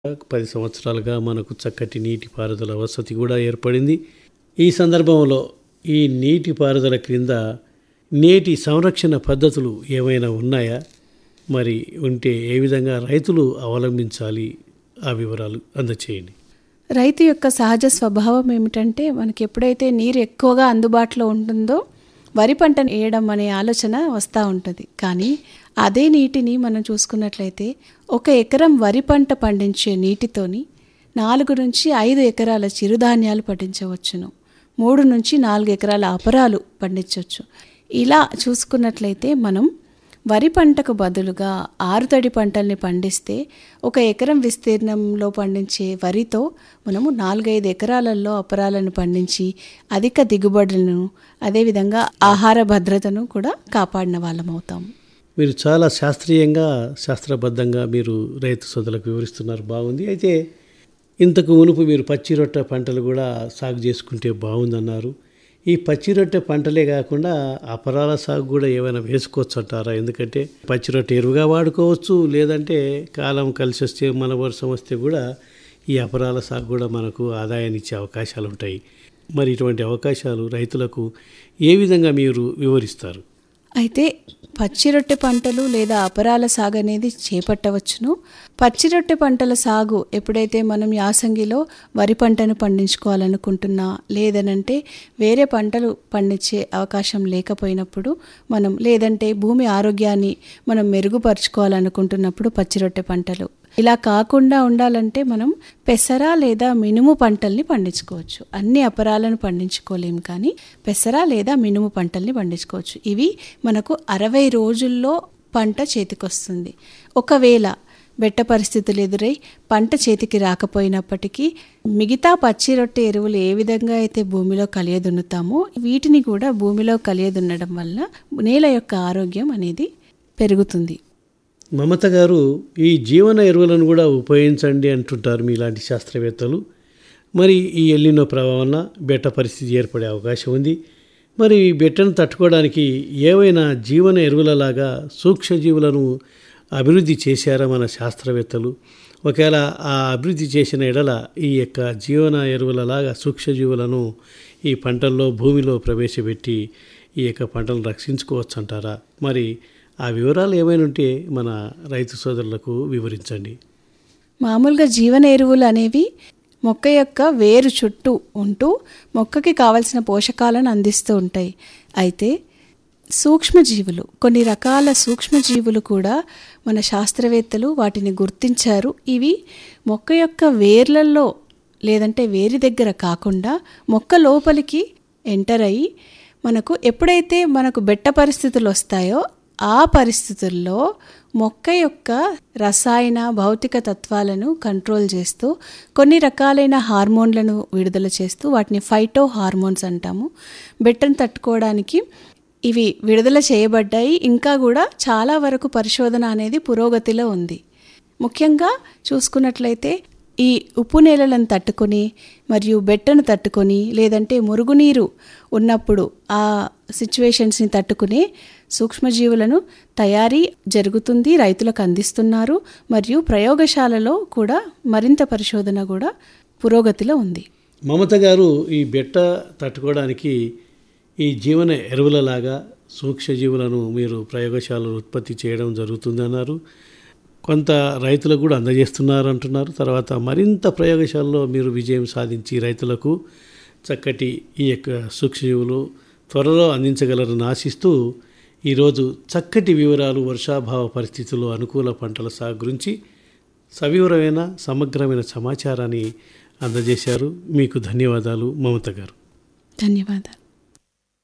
పది సంవత్సరాలుగా మనకు చక్కటి నీటిపారుదల వసతి కూడా ఏర్పడింది ఈ సందర్భంలో ఈ నీటిపారుదల క్రింద నేటి సంరక్షణ పద్ధతులు ఏమైనా ఉన్నాయా మరి ఉంటే ఏ విధంగా రైతులు అవలంబించాలి ఆ వివరాలు అందచేయండి రైతు యొక్క సహజ స్వభావం ఏమిటంటే మనకి ఎప్పుడైతే నీరు ఎక్కువగా అందుబాటులో ఉంటుందో వరి పంట వేయడం అనే ఆలోచన వస్తూ ఉంటుంది కానీ అదే నీటిని మనం చూసుకున్నట్లయితే ఒక ఎకరం వరి పంట పండించే నీటితోని నాలుగు నుంచి ఐదు ఎకరాల చిరుధాన్యాలు పండించవచ్చును మూడు నుంచి నాలుగు ఎకరాల అపరాలు పండించవచ్చు ఇలా చూసుకున్నట్లయితే మనం వరి పంటకు బదులుగా ఆరుతడి పంటల్ని పండిస్తే ఒక ఎకరం విస్తీర్ణంలో పండించే వరితో మనము నాలుగైదు ఎకరాలలో అపరాలను పండించి అధిక దిగుబడులను అదేవిధంగా ఆహార భద్రతను కూడా కాపాడిన వాళ్ళం అవుతాము మీరు చాలా శాస్త్రీయంగా శాస్త్రబద్ధంగా మీరు రైతు సోదరులకు వివరిస్తున్నారు బాగుంది అయితే ఇంతకు మునుపు మీరు పచ్చి రొట్టె పంటలు కూడా సాగు చేసుకుంటే బాగుందన్నారు ఈ పచ్చి రొట్టె పంటలే కాకుండా అపరాల సాగు కూడా ఏమైనా వేసుకోవచ్చు అంటారా ఎందుకంటే పచ్చి రొట్టె ఎరువుగా వాడుకోవచ్చు లేదంటే కాలం కలిసి వస్తే మన వర్షం వస్తే కూడా ఈ అపరాల సాగు కూడా మనకు ఆదాయాన్ని ఇచ్చే అవకాశాలు ఉంటాయి మరి ఇటువంటి అవకాశాలు రైతులకు ఏ విధంగా మీరు వివరిస్తారు అయితే పచ్చి రొట్టె పంటలు లేదా అపరాల సాగు అనేది చేపట్టవచ్చును పచ్చి రొట్టె పంటల సాగు ఎప్పుడైతే మనం యాసంగిలో వరి పంటను పండించుకోవాలనుకుంటున్నా లేదనంటే వేరే పంటలు పండించే అవకాశం లేకపోయినప్పుడు మనం లేదంటే భూమి ఆరోగ్యాన్ని మనం మెరుగుపరుచుకోవాలనుకుంటున్నప్పుడు పచ్చి రొట్టె పంటలు ఇలా కాకుండా ఉండాలంటే మనం పెసర లేదా మినుము పంటల్ని పండించుకోవచ్చు అన్ని అపరాలను పండించుకోలేం కానీ పెసర లేదా మినుము పంటల్ని పండించుకోవచ్చు ఇవి మనకు అరవై రోజుల్లో పంట చేతికొస్తుంది ఒకవేళ బెట్ట పరిస్థితులు ఎదురై పంట చేతికి రాకపోయినప్పటికీ మిగతా పచ్చి రొట్టె ఎరువులు ఏ విధంగా అయితే భూమిలో కలియదున్నుతామో వీటిని కూడా భూమిలో కలియదున్నడం వల్ల నేల యొక్క ఆరోగ్యం అనేది పెరుగుతుంది మమత గారు ఈ జీవన ఎరువులను కూడా ఉపయోగించండి అంటుంటారు మీలాంటి శాస్త్రవేత్తలు మరి ఈ ఎల్లినో ప్రభావం బెట్ట పరిస్థితి ఏర్పడే అవకాశం ఉంది మరి ఈ బెట్టను తట్టుకోవడానికి ఏవైనా జీవన ఎరువులలాగా సూక్ష్మజీవులను అభివృద్ధి చేశారా మన శాస్త్రవేత్తలు ఒకవేళ ఆ అభివృద్ధి చేసిన ఎడల ఈ యొక్క జీవన ఎరువులలాగా సూక్ష్మజీవులను ఈ పంటల్లో భూమిలో ప్రవేశపెట్టి ఈ యొక్క పంటలను రక్షించుకోవచ్చు అంటారా మరి ఆ వివరాలు ఏమైనా ఉంటే మన రైతు సోదరులకు వివరించండి మామూలుగా జీవన ఎరువులు అనేవి మొక్క యొక్క వేరు చుట్టూ ఉంటూ మొక్కకి కావలసిన పోషకాలను అందిస్తూ ఉంటాయి అయితే సూక్ష్మజీవులు కొన్ని రకాల సూక్ష్మజీవులు కూడా మన శాస్త్రవేత్తలు వాటిని గుర్తించారు ఇవి మొక్క యొక్క వేర్లలో లేదంటే వేరి దగ్గర కాకుండా మొక్క లోపలికి ఎంటర్ అయ్యి మనకు ఎప్పుడైతే మనకు బెట్ట పరిస్థితులు వస్తాయో ఆ పరిస్థితుల్లో మొక్క యొక్క రసాయన భౌతిక తత్వాలను కంట్రోల్ చేస్తూ కొన్ని రకాలైన హార్మోన్లను విడుదల చేస్తూ వాటిని ఫైటో హార్మోన్స్ అంటాము బెట్టను తట్టుకోవడానికి ఇవి విడుదల చేయబడ్డాయి ఇంకా కూడా చాలా వరకు పరిశోధన అనేది పురోగతిలో ఉంది ముఖ్యంగా చూసుకున్నట్లయితే ఈ ఉప్పు నేలలను తట్టుకొని మరియు బెట్టను తట్టుకొని లేదంటే మురుగునీరు ఉన్నప్పుడు ఆ సిచ్యువేషన్స్ని తట్టుకునే సూక్ష్మజీవులను తయారీ జరుగుతుంది రైతులకు అందిస్తున్నారు మరియు ప్రయోగశాలలో కూడా మరింత పరిశోధన కూడా పురోగతిలో ఉంది మమత గారు ఈ బెట్ట తట్టుకోవడానికి ఈ జీవన ఎరువులలాగా సూక్ష్మజీవులను మీరు ప్రయోగశాలలో ఉత్పత్తి చేయడం జరుగుతుందన్నారు కొంత రైతులకు కూడా అందజేస్తున్నారు అంటున్నారు తర్వాత మరింత ప్రయోగశాలలో మీరు విజయం సాధించి రైతులకు చక్కటి ఈ యొక్క సూక్ష్మజీవులు త్వరలో అందించగలరని ఆశిస్తూ ఈరోజు చక్కటి వివరాలు వర్షాభావ పరిస్థితుల్లో అనుకూల పంటల సాగు గురించి సవివరమైన సమగ్రమైన సమాచారాన్ని అందజేశారు మీకు ధన్యవాదాలు మమత గారు ధన్యవాదాలు